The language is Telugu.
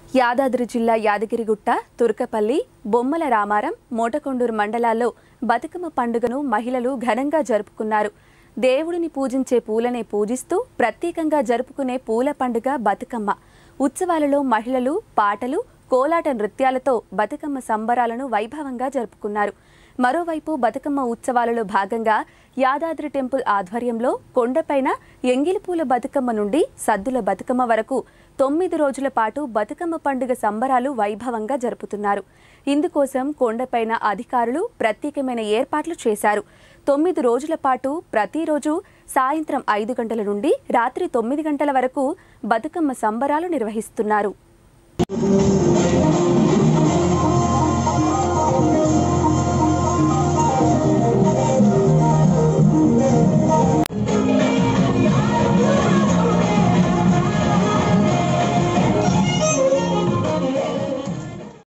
యాదాద్రి జిల్లా యాదగిరిగుట్ట తుర్కపల్లి బొమ్మల రామారం మోటకొండూరు మండలాల్లో బతుకమ్మ పండుగను మహిళలు ఘనంగా జరుపుకున్నారు దేవుడిని పూజించే పూలనే పూజిస్తూ ప్రత్యేకంగా జరుపుకునే పూల పండుగ బతుకమ్మ ఉత్సవాలలో మహిళలు పాటలు కోలాట నృత్యాలతో బతుకమ్మ సంబరాలను వైభవంగా జరుపుకున్నారు మరోవైపు బతుకమ్మ ఉత్సవాలలో భాగంగా యాదాద్రి టెంపుల్ ఆధ్వర్యంలో కొండపైన ఎంగిలిపూల బతుకమ్మ నుండి సద్దుల బతుకమ్మ వరకు తొమ్మిది రోజుల పాటు బతుకమ్మ పండుగ సంబరాలు వైభవంగా జరుపుతున్నారు ఇందుకోసం కొండపైన అధికారులు ప్రత్యేకమైన ఏర్పాట్లు చేశారు తొమ్మిది రోజుల పాటు ప్రతిరోజు సాయంత్రం ఐదు గంటల నుండి రాత్రి తొమ్మిది గంటల వరకు బతుకమ్మ సంబరాలు నిర్వహిస్తున్నారు